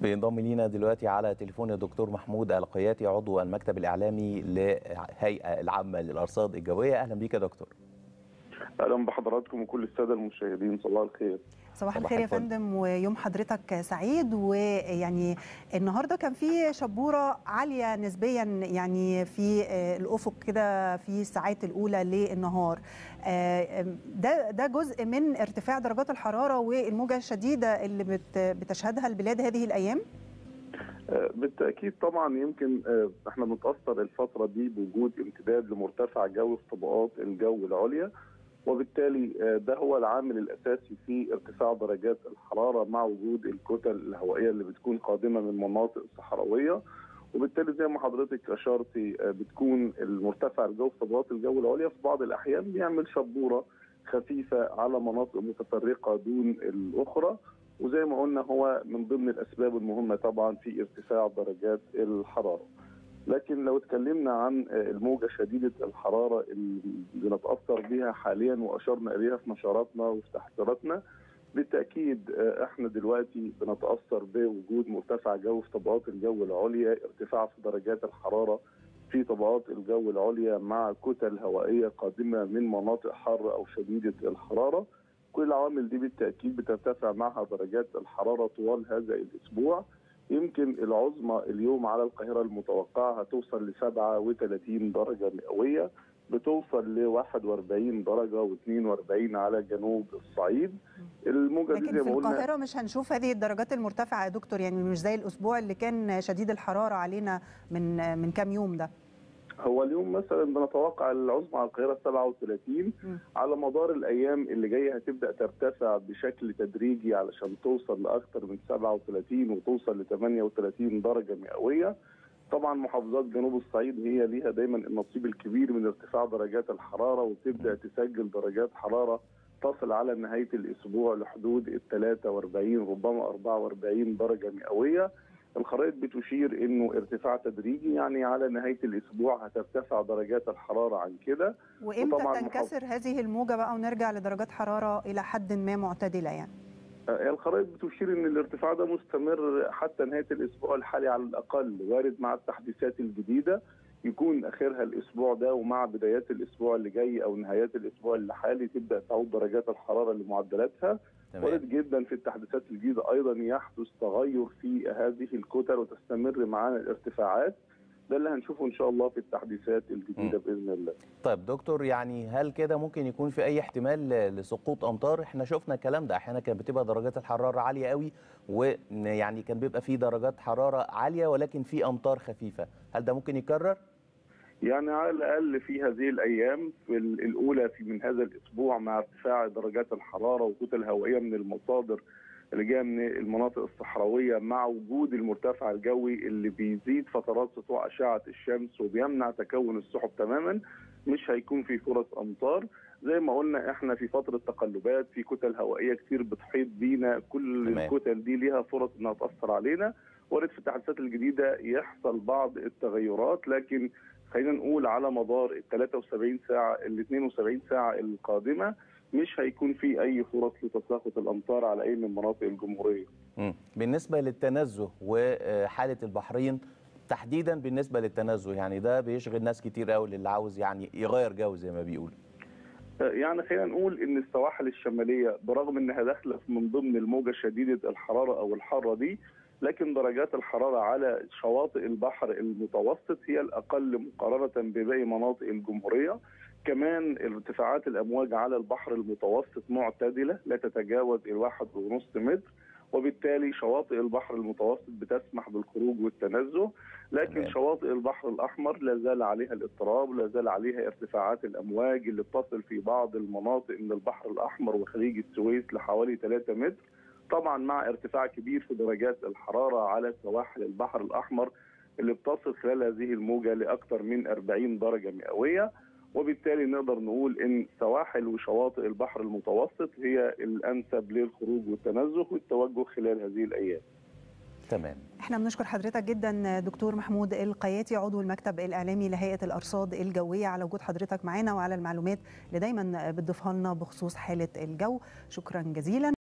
بينضم لينا دلوقتي على تليفون الدكتور محمود القياتي عضو المكتب الاعلامي للهيئه العامه للارصاد الجويه اهلا بيك يا دكتور اهلا بحضراتكم وكل الساده المشاهدين صباح الخير صباح الخير يا فندم ويوم حضرتك سعيد ويعني النهارده كان في شبوره عاليه نسبيا يعني في الافق كده في الساعات الاولى للنهار ده ده جزء من ارتفاع درجات الحراره والموجه الشديده اللي بتشهدها البلاد هذه الايام بالتاكيد طبعا يمكن احنا بنتاثر الفتره دي بوجود امتداد لمرتفع جوي في طبقات الجو العليا وبالتالي ده هو العامل الاساسي في ارتفاع درجات الحراره مع وجود الكتل الهوائيه اللي بتكون قادمه من مناطق صحراويه وبالتالي زي ما حضرتك اشرتي بتكون المرتفع الجو في طبقات الجو العليا في بعض الاحيان بيعمل شبوره خفيفه على مناطق متفرقه دون الاخرى وزي ما قلنا هو من ضمن الاسباب المهمه طبعا في ارتفاع درجات الحراره. لكن لو اتكلمنا عن الموجة شديدة الحرارة اللي بنتأثر بها حاليا وأشرنا إليها في نشراتنا وفي تحذيراتنا بالتأكيد احنا دلوقتي بنتأثر بوجود مرتفع جو في طبقات الجو العليا ارتفاع في درجات الحرارة في طبقات الجو العليا مع كتل هوائية قادمة من مناطق حارة أو شديدة الحرارة كل العوامل دي بالتأكيد بترتفع معها درجات الحرارة طوال هذا الأسبوع يمكن العظمى اليوم على القاهرة المتوقعة هتوصل ل 37 درجة مئوية بتوصل ل 41 درجة و42 على جنوب الصعيد الموجة لكن دي زي في القاهرة مش هنشوف هذه الدرجات المرتفعة يا دكتور يعني مش زي الأسبوع اللي كان شديد الحرارة علينا من من كام يوم ده هو اليوم مثلا بنتوقع العظمى على القاهره 37 م. على مدار الايام اللي جايه هتبدا ترتفع بشكل تدريجي علشان توصل لاكثر من 37 وتوصل ل 38 درجه مئويه. طبعا محافظات جنوب الصعيد هي ليها دايما النصيب الكبير من ارتفاع درجات الحراره وتبدا تسجل درجات حراره تصل على نهايه الاسبوع لحدود ال 43 ربما 44 درجه مئويه. الخرائط بتشير انه ارتفاع تدريجي يعني على نهايه الاسبوع هترتفع درجات الحراره عن كده وامتى تنكسر محافظ... هذه الموجه بقى ونرجع لدرجات حراره الى حد ما معتدله يعني الخرائط بتشير ان الارتفاع ده مستمر حتى نهايه الاسبوع الحالي على الاقل وارد مع التحديثات الجديده يكون اخرها الاسبوع ده ومع بدايات الاسبوع اللي جاي او نهايات الاسبوع اللي حالي تبدا تعود درجات الحراره لمعدلاتها وارد جدا في التحديثات الجديده ايضا يحدث تغير في هذه الكتل وتستمر معانا الارتفاعات ده اللي هنشوفه ان شاء الله في التحديثات الجديده م. باذن الله. طيب دكتور يعني هل كده ممكن يكون في اي احتمال لسقوط امطار؟ احنا شفنا الكلام ده احيانا كانت بتبقى درجات الحراره عاليه قوي ويعني كان بيبقى في درجات حراره عاليه ولكن في امطار خفيفه، هل ده ممكن يكرر؟ يعني على الاقل في هذه الايام في الاولى في من هذا الاسبوع مع ارتفاع درجات الحراره وكتل هوائيه من المصادر اللي جايه من المناطق الصحراويه مع وجود المرتفع الجوي اللي بيزيد فترات سطوع اشعه الشمس وبيمنع تكون السحب تماما مش هيكون في فرص امطار زي ما قلنا احنا في فتره تقلبات في كتل هوائيه كتير بتحيط بينا كل تمام. الكتل دي ليها فرص انها تاثر علينا وارد في التحديثات الجديده يحصل بعض التغيرات لكن خلينا نقول على مدار ال 73 ساعه ال 72 ساعه القادمه مش هيكون في اي فرص لتساقط الامطار على اي من مناطق الجمهوريه. م. بالنسبه للتنزه وحاله البحرين تحديدا بالنسبه للتنزه يعني ده بيشغل ناس كتير قوي اللي عاوز يعني يغير جو زي ما بيقول. يعني خلينا نقول ان السواحل الشماليه برغم انها داخله من ضمن الموجه شديده الحراره او الحاره دي لكن درجات الحراره على شواطئ البحر المتوسط هي الاقل مقارنه بباقي مناطق الجمهوريه كمان ارتفاعات الامواج على البحر المتوسط معتدله لا تتجاوز الواحد ونص متر وبالتالي شواطئ البحر المتوسط بتسمح بالخروج والتنزه لكن مم. شواطئ البحر الاحمر لا زال عليها الاضطراب لا زال عليها ارتفاعات الامواج اللي بتصل في بعض المناطق من البحر الاحمر وخليج السويس لحوالي 3 متر طبعا مع ارتفاع كبير في درجات الحراره على سواحل البحر الاحمر اللي بتصل خلال هذه الموجه لاكثر من 40 درجه مئويه وبالتالي نقدر نقول ان سواحل وشواطئ البحر المتوسط هي الانسب للخروج والتنزه والتوجه خلال هذه الايام. تمام احنا بنشكر حضرتك جدا دكتور محمود القياتي عضو المكتب الاعلامي لهيئه الارصاد الجويه على وجود حضرتك معانا وعلى المعلومات اللي دايما بتضيفها لنا بخصوص حاله الجو شكرا جزيلا